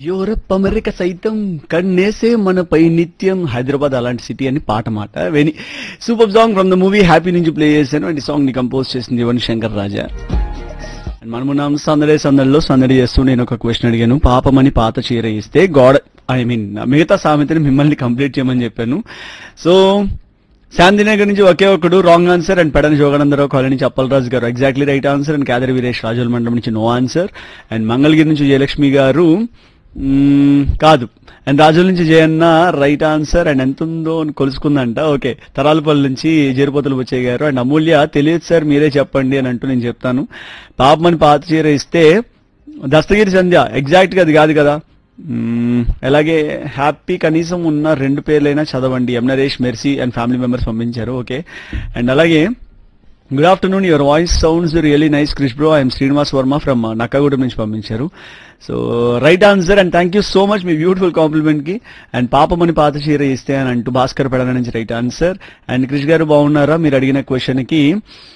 Europe America సైతం కన్నేసే మనపై నిత్యం హైదరాబాద్ అలాంటి సిటీ అని పాట మాట వెని super song from the movie happy నుంచి ప్లే చేశాను అండ్ ఈ సాంగ్ ని కంపోజ్ చేసింది యువన్ శంకర్ రాజా అండ్ మనమున్నాం సందడే సందడిలో సందడి చేస్తూ నేను ఒక క్వశ్చన్ అడిగాను పాపమని పాత చీర ఇస్తే గోడ ఐ మీన్ మిగతా సామెతని మిమ్మల్ని కంప్లీట్ చేయమని చెప్పాను సో శాంతినగర్ నుంచి ఒకే ఒకడు రాంగ్ ఆన్సర్ అండ్ పెడని జోగనందరావు కాలనీ నుంచి Appalaraju garu exactly right answer and Kedari Veeresh Rajula మండలం నుంచి నో ఆన్సర్ అండ్ మంగళగిరి నుంచి జయలక్ష్మి గారు మ్మ్, కాదు అండ్ రాజుల నుంచి జయన్న రైట్ ఆన్సర్ అండ్ ఎంత ఉందో అని కొలుసుకుందంట ఓకే తరాలపల్లి నుంచి జేరుపోతులు వచ్చే గారు అండ్ అమూల్య తెలియదు సార్ మీరే చెప్పండి అని అంటూ నేను చెప్తాను పాపమని పాత చీర ఇస్తే దస్తగిరి సంధ్య ఎగ్జాక్ట్ గా అది కాదు కదా మ్మ్, అలాగే హ్యాపీ కనీసం ఉన్న రెండు పేర్లైనా చదవండి M Naresh Mercy and family members పంపించారు ఓకే అండ్ అలాగే good afternoon your voice sounds really nice Krish bro I'm Srinivas Varma from Nakkagudem నుంచి పంపించారు so right answer and thank you so much మీ బ్యూటిఫుల్ కాంప్లిమెంట్ కి అండ్ పాపమని పాత చీర ఇస్తే అని అంటూ భాస్కర్ పెడన నుంచి రైట్ ఆన్సర్ అండ్ క్రిష్ గారు బాగున్నారా మీరు అడిగిన క్వశ్చన్ కి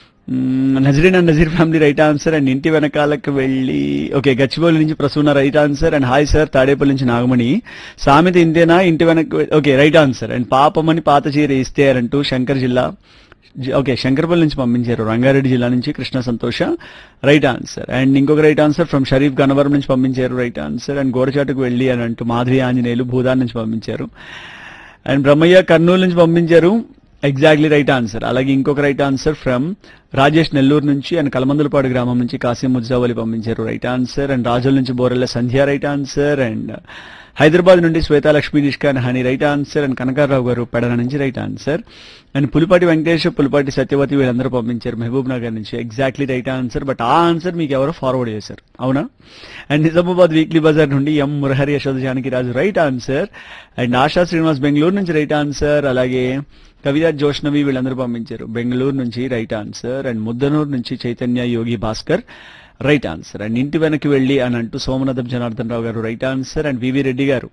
hmm, Nazreen and Nazeer family right answer and ఇంటి వెనకాలకు వెళ్ళి ఓకే గచ్చిబౌలి నుంచి Prasuna right answer and hi sir Tadepalli నుంచి నాగమణి సామెత ఇంతేనా ఇంటి వెనక ఓకే రైట్ ఆన్సర్ అండ్ పాపమని పాత చీర ఇస్తే అని అంటూ శంకర్ జిల్లా జి- ఓకే శంకర్పల్లి నుంచి పంపించారు రంగారెడ్డి జిల్లా నుంచి Krishna Santosha right answer and ఇంకొక right answer from Sharif Gannavaram నుంచి పంపించారు రైట్ ఆన్సర్ అండ్ గోడచాటుకు వెళ్ళి అని అంటూ మాధవి ఆంజనేయులు భూదాన్ నుంచి పంపించారు అండ్ బ్రహ్మయ్య కర్నూలు నుంచి పంపించారు ఎగ్జాక్ట్లీ రైట్ ఆన్సర్ అలాగే ఇంకొక right answer from Rajesh Nellore నుంచి అండ్ కలమందులపాడు గ్రామం నుంచి కాసిం ముజ్జావలి పంపించారు రైట్ ఆన్సర్ అండ్ రాజుల నుంచి Borella Sandhya right answer and Hyderabad నుండి Swetha Lakshmi Nishkan Hani right answer and Kanakarao garu Pedana నుంచి right answer and Pulipati Venkatesh Pulipati Satyavathi వీళ్ళందరూ పంపించారు మహబూబ్ నగర్ నుంచి ఎగ్జాక్ట్లీ రైట్ ఆన్సర్ బట్ ఆ ఆన్సర్ మీకు ఎవరో ఫార్వర్డ్ చేశారు అవునా అండ్ నిజామాబాద్ వీక్లీ బజార్ నుండి M Murahari Yashoda Janaki Raju right answer and Asha Srinivas Bengaluru నుంచి రైట్ ఆన్సర్ అలాగే కవిత జోష్నవి వీళ్ళందరూ పంపించారు బెంగళూరు నుంచి రైట్ ఆన్సర్ అండ్ ముద్దనూరు నుంచి Chaitanya Yogi Bhaskar right answer and ఇంటి వెనక్కి వెళ్ళి అని అంటూ Somanatham Janardhan Rao garu right answer and V V Reddy garu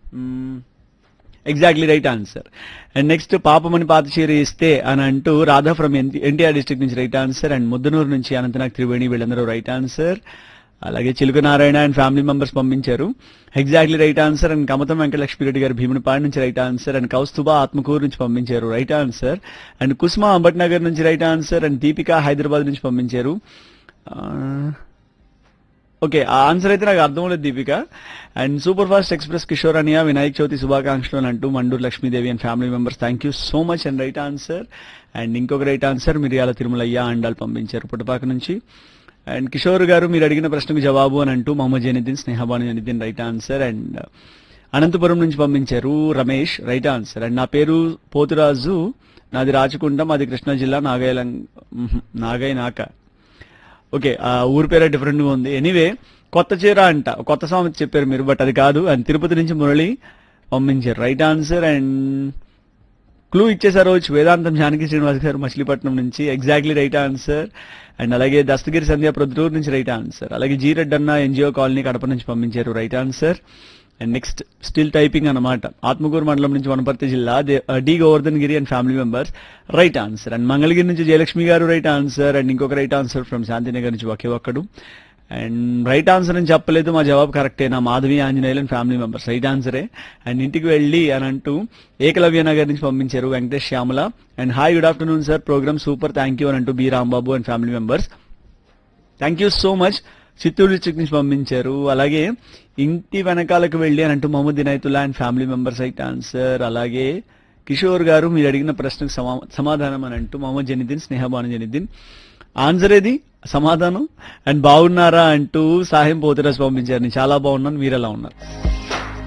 exactly right answer and next పాపమని పాత చీర ఇస్తే అని అంటూ రాధా ఫ్రమ్ ఎన్టీఆర్ డిస్ట్రిక్ట్ నుంచి రైట్ ఆన్సర్ అండ్ ముద్దనూరు నుంచి అనంతనాగ్ త్రివేణి వీళ్ళందరూ రైట్ ఆన్సర్ అలాగే Chiluka Narayana and family members పంపించారు exactly right answer and Kamatham Venkatalakshmi Reddy garu Bhimunipadu నుంచి right answer and Kaustuba Atmakur నుంచి పంపించారు right answer and Kusma Ambatnagar నుంచి right answer and Deepika Hyderabad నుంచి పంపించారు ఆ, ఓకే ఆ ఆన్సర్ అయితే నాకు అర్థం లేదు Deepika and super fast express Kishore Aniya Vinayaka Chavithi శుభాకాంక్షలు అని అంటూ Manduru Lakshmidevi and family members thank you so much and right answer and ఇంకొక రైట్ ఆన్సర్ మిరియాల తిరుమలయ్య అండాలు పంపించారు పుట్టపాక నుంచి అండ్ కిషోర్ గారు మీరు అడిగిన ప్రశ్నకు జవాబు అని అంటూ Mohammed Janiddin Snehabanu Janiddin right answer and Anantapur నుంచి పంపించారు రమేష్ రైట్ ఆన్సర్ అండ్ నా పేరు పోతురాజు నాది రాచకుండం అది కృష్ణా జిల్లా నాగయ్య నాగయ్య నాక ఓకే ఆ ఊరి పేరే డిఫరెంట్ గా ఉంది ఎనీవే కొత్త చీర అంట కొత్త సామెత చెప్పారు మీరు బట్ అది కాదు అండ్ తిరుపతి నుంచి మురళి పంపించారు రైట్ ఆన్సర్ అండ్ క్లూ ఇచ్చేసారు వచ్చి వేదాంతం జానకి శ్రీనివాస్ గారు మచిలీపట్నం నుంచి ఎగ్జాక్ట్లీ రైట్ ఆన్సర్ అండ్ అలాగే దస్తగిరి సంధ్య ప్రొద్దుటూరు నుంచి రైట్ ఆన్సర్ అలాగే జీ రెడ్డి అన్న ఎన్జిఓ కాలనీ కడప నుంచి పంపించారు right answer and next still typing అన్నమాట ఆత్మకూరు మండలం నుంచి వనపర్తి జిల్లా దే- ఆ, D Govardhan Giri and family members right answer and Mangalagiri నుంచి జయలక్ష్మి గారు రైట్ ఆన్సర్ అండ్ ఇంకొక రైట్ ఆన్సర్ ఫ్రమ్ శాంతినగర్ నుంచి ఒకే ఒక్కడు అండ్ రైట్ ఆన్సర్ అని చెప్పలేదు మా జవాబు కరెక్టేనా Madhavi Anjaneyulu and family members right ఆన్సరే అండ్ ఇంటికి వెళ్ళి అని అంటూ ఏకలవ్య నగర్ నుంచి పంపించారు Venkatesh Shyamala and hi good afternoon sir program super thank you అని అంటూ B Rambabu and family members thank you so much Chittoor district నుంచి పంపించారు అలాగే ఇంటి వెనకాలకు వెళ్ళి అని అంటూ Mohammed Dinaitulla and family members right answer అలాగే కిషోర్ గారు మీరు అడిగిన ప్రశ్నకు సమా- సమాధానం అని అంటూ మహమ్మద్ జనిద్దీన్ స్నేహబాను జనిద్దీన్ ఆన్సర్ ఏది సమాధానం అండ్ బాగున్నారా అంటూ సాయం పోతురాజ్ పంపించారు నేను చాలా బాగున్నాను మీరు ఎలా ఉన్నారు